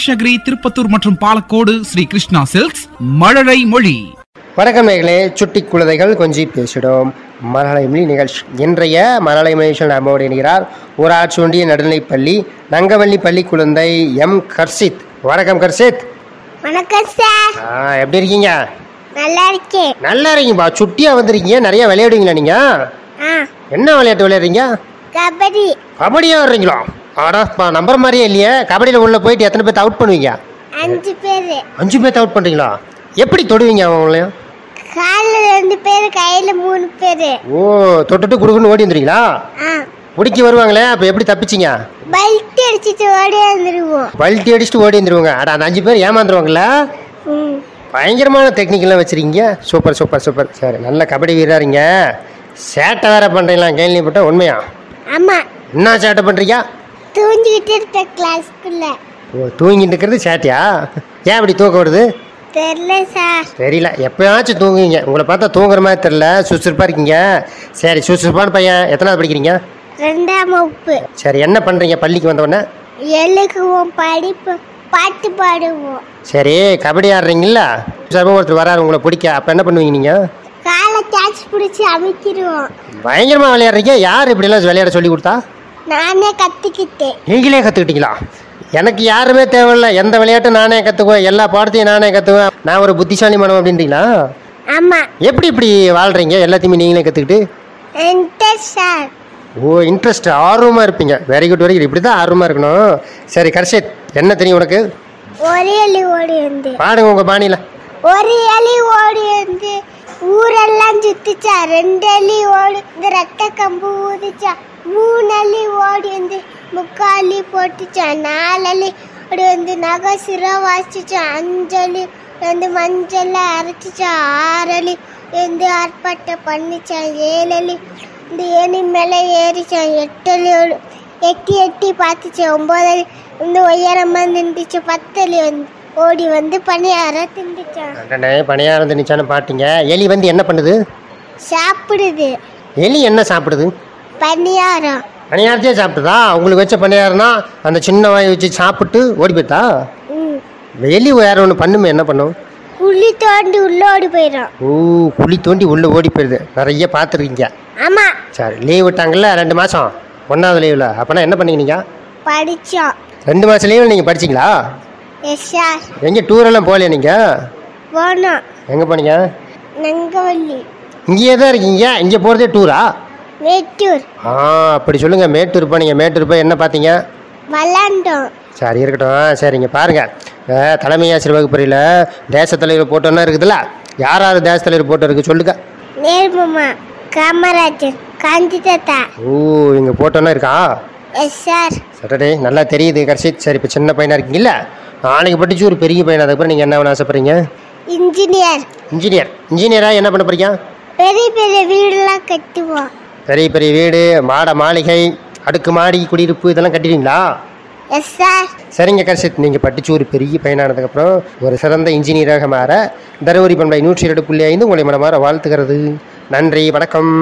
கிருஷ்ணகிரி திருப்பத்தூர் மற்றும் பாலக்கோடு ஸ்ரீ கிருஷ்ணா சில்க்ஸ் மழலை மொழி வணக்கம் நேர்களே சுட்டி குழந்தைகள் கொஞ்சி பேசிடும் மலயாள மொழி நிகழ்ச்சி இன்றைய மலயாள நிகழ்ச்சியில் நம்மோடு இணைகிறார் ஊராட்சி ஒன்றிய நடுநிலைப்பள்ளி நங்கவள்ளி பள்ளி குழந்தை எம் கர்ஷித் வணக்கம் கர்ஷித் வணக்கம் சார் ஆ, எப்படி இருக்கீங்க நல்லா இருக்கேன் நல்லா இருக்கீங்கப்பா சுட்டியாக வந்திருக்கீங்க நிறைய விளையாடுவீங்களா நீங்கள் ஆ என்ன விளையாட்டு விளையாடுறீங்க கபடி கபடியா வர்றீங்களா ஆடாப்பா நம்பர் மாதிரியே இல்லையே கபடியில் உள்ள போயிட்டு எத்தனை பேர்த்த அவுட் பண்ணுவீங்க அஞ்சு பேர் அஞ்சு பேர்த்த அவுட் பண்ணுறீங்களா எப்படி தொடுவீங்க அவங்களையும் காலில் ரெண்டு பேர் கையில் மூணு பேர் ஓ தொட்டுட்டு குடுக்குன்னு ஓடி வந்துறீங்களா ஆ பிடிக்க வருவாங்களே அப்போ எப்படி தப்பிச்சிங்க பல்ட்டி அடிச்சிட்டு ஓடி வந்துடுவோம் பல்ட்டி அடிச்சுட்டு ஓடி வந்துருவாங்க அட அந்த அஞ்சு பேர் ஏமாந்துருவாங்கல்ல ம் பயங்கரமான டெக்னிக்கெல்லாம் வச்சிருக்கீங்க சூப்பர் சூப்பர் சூப்பர் சரி நல்ல கபடி வீரருங்க சேட்டை வேற பண்ணுறீங்களா கேள்விப்பட்ட உண்மையா ஆமாம் என்ன சேட்டை பண்ணுறீங்க தூங்கிக்கிட்டு இருப்பேன் கிளாஸ்க்குள்ள ஓ தூங்கிட்டு இருக்கிறது சேட்டையா ஏன் அப்படி தூக்கம் வருது தெரில சார் தெரியல எப்பயாச்சும் தூங்குவீங்க உங்களை பார்த்தா தூங்குற மாதிரி தெரில சுறுசுறுப்பாக இருக்கீங்க சரி சுறுசுறுப்பான பையன் எத்தனாவது படிக்கிறீங்க ரெண்டாம் வகுப்பு சரி என்ன பண்ணுறீங்க பள்ளிக்கு வந்த உடனே எழுக்குவோம் படிப்பு பாட்டு பாடுவோம் சரி கபடி ஆடுறீங்களா சர்வ ஒருத்தர் வராரு உங்களை பிடிக்க அப்போ என்ன பண்ணுவீங்க நீங்கள் காலை கேட்ச் பிடிச்சி அமைக்கிடுவோம் பயங்கரமாக விளையாடுறீங்க யார் இப்படிலாம் விளையாட சொல்லி கொடுத்தா நானே கற்றுக்கிட்டேன் நீங்களே கற்றுக்கிட்டீங்களா எனக்கு யாருமே தேவையில்ல எந்த விளையாட்டும் நானே கற்றுக்குவேன் எல்லா பாடத்தையும் நானே கற்றுக்குவேன் நான் ஒரு புத்திசாலி மனம் அப்படின்றீங்களா ஆமாம் எப்படி இப்படி வாழ்கிறீங்க எல்லாத்தையுமே நீங்களே கற்றுக்கிட்டு இன்ட்ரெஸ்ட் சார் ஓ இன்ட்ரெஸ்ட் ஆர்வமாக இருப்பீங்க வெரி குட் வெரி குட் இப்படி தான் ஆர்வமாக இருக்கணும் சரி கர்ஷித் என்ன தெரியும் உனக்கு ஒரே அள்ளி ஓடி வந்து பாடுங்க உங்கள் பாணியில் ஒரு அலி ஓடி வந்து ஊரெல்லாம் சுத்துச்சா ரெண்டு அலி ஓடி இந்த ரத்த கம்பு ஊதிச்சா மூணு அலி ஓடி வந்து முக்காலி போட்டுச்சா நாலு அலி ஓடி வந்து நகை சிரா வாசிச்சா அஞ்சு அலி வந்து மஞ்சள் அரைச்சிச்சா ஆறு அலி வந்து ஆர்ப்பாட்டம் பண்ணிச்சா ஏழு அலி இந்த ஏணி மேலே ஏறிச்சான் எட்டு அலி ஓடி எட்டி எட்டி பார்த்துச்சு ஒம்பது அலி வந்து உயரமாக நின்றுச்சு பத்து அலி வந்து ஓடி வந்து பணியார திண்டுச்சான் அடடே பணியாரம் திணிச்சான்னு பாட்டீங்க எலி வந்து என்ன பண்ணுது சாப்பிடுது எலி என்ன சாப்பிடுது பணியாரம் பணியாரத்தையே சாப்பிட்டுதா உங்களுக்கு வச்ச பணியாரம்னா அந்த சின்ன வாய் வச்சு சாப்பிட்டு ஓடி போய்த்தா ம் எலி வேற ஒன்று பண்ணுமே என்ன பண்ணும் குழி தோண்டி உள்ள ஓடி போயிடும் ஓ குழி தோண்டி உள்ளே ஓடி போயிடுது நிறைய பார்த்துருக்கீங்க ஆமா சரி லீவ் விட்டாங்கல்ல ரெண்டு மாதம் ஒன்றாவது லீவில் அப்போனா என்ன பண்ணீங்க நீங்கள் படிச்சோம் ரெண்டு மாதம் லீவில் நீங்கள் படிச்சீங்களா எஸ் சார் எங்கே டூரெல்லாம் போகலையா நீங்கள் போனோம் எங்கே போனீங்க நங்கவள்ளி இங்கேயே தான் இருக்கீங்க இங்கே போகிறதே டூரா வேட்டூர் ஆ அப்படி சொல்லுங்கள் மேட்டூர் போனீங்க மேட்டூர் போய் என்ன பார்த்தீங்க விளாண்டோம் சரி இருக்கட்டும் சரிங்க பாருங்க அஹ், தலைமை ஆசிரியர் வகுப்பறையில் தேச தலைவர் போட்டோன்னா இருக்குதுல்ல யார் யார் தேச தலைவர் போட்டோ இருக்கு சொல்லுங்க நேர்மமா காமராஜர் காந்தி தாத்தா ஓ இங்கே போட்டோன்னா இருக்கா எஸ் சார் சட்டடே நல்லா தெரியுது கர்ஷித் சரி இப்போ சின்ன பையனாக இருக்கீங்கல்ல நாளைக்கு படிச்சு ஒரு பெரிய பையன் அதுக்கப்புறம் நீங்கள் என்ன பண்ண ஆசைப்படுறீங்க இன்ஜினியர் இன்ஜினியர் இன்ஜினியராக என்ன பண்ண போறீங்க பெரிய பெரிய வீடெல்லாம் கட்டுவோம் பெரிய பெரிய வீடு மாட மாளிகை அடுக்கு மாடி குடியிருப்பு இதெல்லாம் கட்டிடுவீங்களா எஸ் சார் சரிங்க கர்ஷித் நீங்கள் படிச்சு ஒரு பெரிய பையனானதுக்கப்புறம் ஒரு சிறந்த இன்ஜினியராக மாற தருமபுரி பண்பை நூற்றி இரண்டு புள்ளி ஐந்து உங்களை மனமாற வாழ்த்துகிறது நன்றி வணக்கம்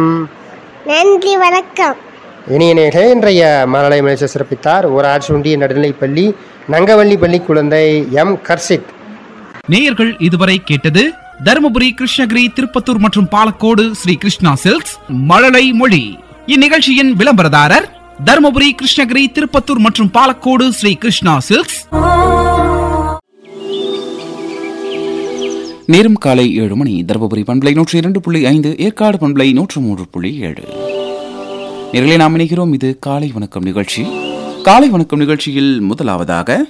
நன்றி வணக்கம் இனிய நேர்களே இன்றைய மலலை மலேசிய சிறப்பித்தார் ஊராட்சி ஒன்றிய நடுநிலைப்பள்ளி நங்கவள்ளி பள்ளி குழந்தை எம் கர்ஷித் நேயர்கள் இதுவரை கேட்டது தருமபுரி கிருஷ்ணகிரி திருப்பத்தூர் மற்றும் பாலக்கோடு ஸ்ரீ கிருஷ்ணா சில்க்ஸ் மழலை மொழி இந்நிகழ்ச்சியின் விளம்பரதாரர் தருமபுரி கிருஷ்ணகிரி திருப்பத்தூர் மற்றும் பாலக்கோடு ஸ்ரீ கிருஷ்ணா சில்க்ஸ் நேரம் காலை ஏழு மணி தருமபுரி பண்பலை நூற்றி இரண்டு புள்ளி ஐந்து ஏற்காடு பண்பலை நூற்று மூன்று புள்ளி ஏழு நேரிலே நாம் இணைகிறோம் இது காலை வணக்கம் நிகழ்ச்சி காலை வணக்கம் நிகழ்ச்சியில் முதலாவதாக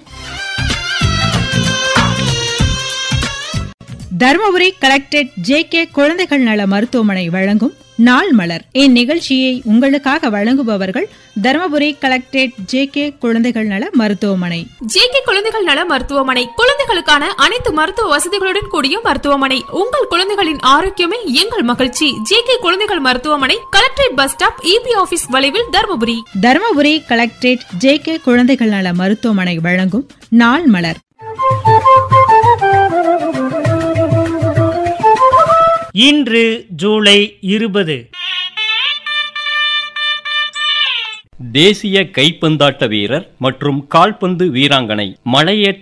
தருமபுரி கலெக்டரேட் ஜே கே குழந்தைகள் நல மருத்துவமனை வழங்கும் நாள் மலர் இந்நிகழ்ச்சியை உங்களுக்காக வழங்குபவர்கள் தருமபுரி கலெக்டரேட் ஜே கே குழந்தைகள் நல மருத்துவமனை ஜேகே குழந்தைகள் நல மருத்துவமனை குழந்தைகளுக்கான அனைத்து மருத்துவ வசதிகளுடன் கூடிய மருத்துவமனை உங்கள் குழந்தைகளின் ஆரோக்கியமே எங்கள் மகிழ்ச்சி ஜேகே குழந்தைகள் மருத்துவமனை collectorate bus stop EB office வளைவில் Dharmapuri Dharmapuri collectorate J K குழந்தைகள் நல மருத்துவமனை வழங்கும் நாள் மலர் இன்று ஜூலை இருபது தேசிய கைப்பந்தாட்ட வீரர் மற்றும் கால்பந்து வீராங்கனை மலையேற்ற